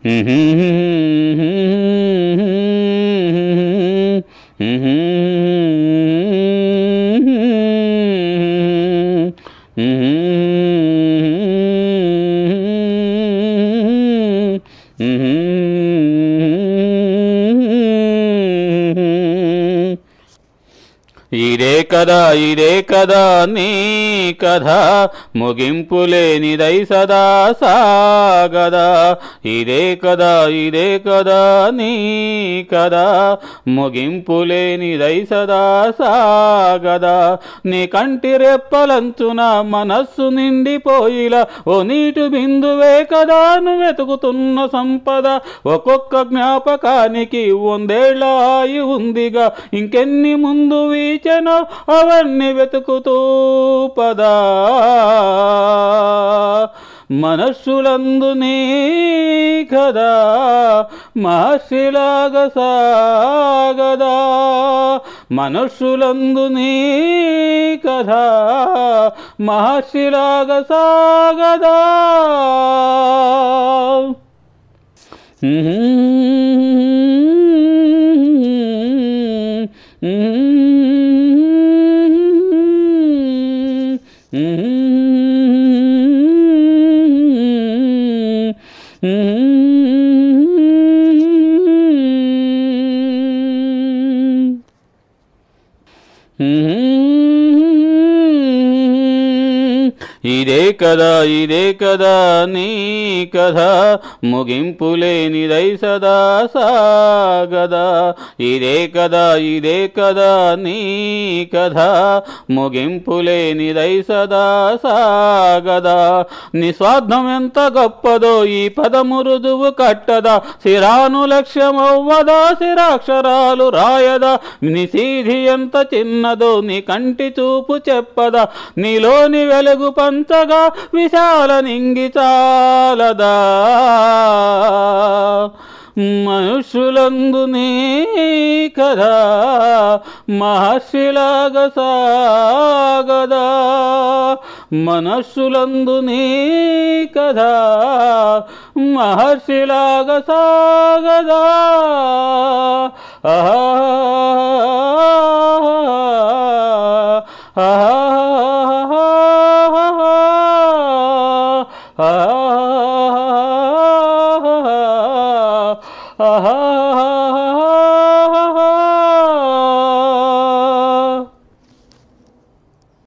ఇదే కదా ఇదే కదా నీ కథ ముగింపులేనిదై సదా సాగదా ఇదే కదా ఇదే కదా నీ కథ ముగింపులేనిదై సదా సాగదా నీ కంటి రెప్పలంచున మనస్సు నిండిపోయిలా ఓ నీటి బిందువే కదా నువ్వు వెతుకుతున్న సంపద ఒక్కొక్క జ్ఞాపకానికి వందేళ్ల ఆయి ఉందిగా ఇంకెన్ని ముందు వీచెనో అవన్నీ వెతుకుతూ పదా మనస్సులందు నీ కదా మహర్షిలాగ సాగదా మనస్సులందు నీ కథ మహర్షిలాగ సాగదా ఇదే కదా ఇదే కదా నీ కథ ముగింపులేనిదై సదా సాగదా ఇదే కదా ఇదే కదా నీ కథ ముగింపులేనిదై సదా సాగదా నిస్వార్థం ఎంత గొప్పదో ఈ పదము రుజువు కట్టదా శిరాను లక్ష్యమవ్వదా శిరాక్షరాలు రాయదా నిసీధి ఎంత చిన్నదో నీ కంటి చూపు చెప్పదా నీలోని వెలుగు పంచగా విశాల నింగి చాలదా మనుషులందు నీ కదా మహర్షిలాగ సాగదా మనస్సులందు నీ కదా మహర్షిలాగ సాగదా ఆహా ఆహా